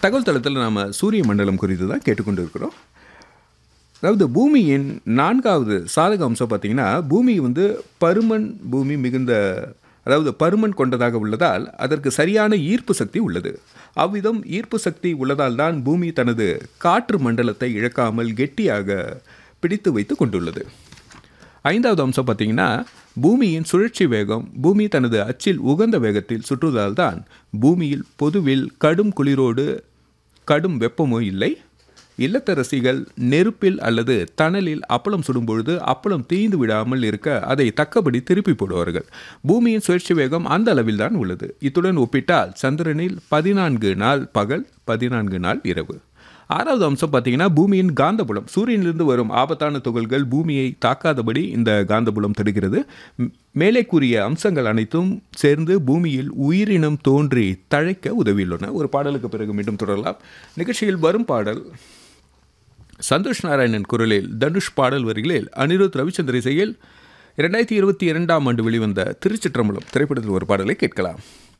தகவல் தளத்தில் நாம் சூரிய மண்டலம் குறித்து தான் கேட்டுக்கொண்டு இருக்கிறோம் அதாவது பூமியின் நான்காவது சாதக அம்சம் பார்த்தீங்கன்னா பூமி வந்து பருமன் பூமி மிகுந்த அதாவது பருமன் கொண்டதாக உள்ளதால் அதற்கு சரியான ஈர்ப்பு சக்தி உள்ளது அவ்விதம் ஈர்ப்பு சக்தி உள்ளதால் தான் பூமி தனது காற்று மண்டலத்தை இழக்காமல் கெட்டியாக பிடித்து வைத்து கொண்டுள்ளது ஐந்தாவது அம்சம் பார்த்தீங்கன்னா பூமியின் சுழற்சி வேகம் பூமி தனது அச்சில் உகந்த வேகத்தில் சுற்றுவதால் தான் பூமியில் பொதுவில் கடும் குளிரோடு கடும் வெப்பமோ இல்லை இல்லத்தரசிகள் நெருப்பில் அல்லது தணலில் அப்பளம் சுடும்பொழுது அப்பளம் தீந்து விடாமல் இருக்க அதை தக்கபடி திருப்பி போடுவார்கள் பூமியின் சுழற்சி வேகம் அந்த அளவில் தான் உள்ளது இத்துடன் ஒப்பிட்டால் சந்திரனில் பதினான்கு நாள் பகல் பதினான்கு நாள் இரவு ஆறாவது அம்சம் பார்த்தீங்கன்னா பூமியின் காந்தபுலம் சூரியனிலிருந்து வரும் ஆபத்தான துகள்கள் பூமியை தாக்காதபடி இந்த காந்தபுலம் தடுக்கிறது ம், மேலே கூறிய அம்சங்கள் அனைத்தும் சேர்ந்து பூமியில் உயிரினம் தோன்றி தழைக்க உதவியுள்ளன ஒரு பாடலுக்கு பிறகு மீண்டும் தொடரலாம் நிகழ்ச்சியில் வரும் பாடல் சந்தோஷ் நாராயணன் குரலில் தனுஷ் பாடல் வரிகளில் அனிருத் ரவிச்சந்திர இசையில் இரண்டாயிரத்தி இருபத்தி இரண்டாம் ஆண்டு வெளிவந்த திருச்சிற்றம்பலம் திரைப்படத்தில் ஒரு பாடலை கேட்கலாம்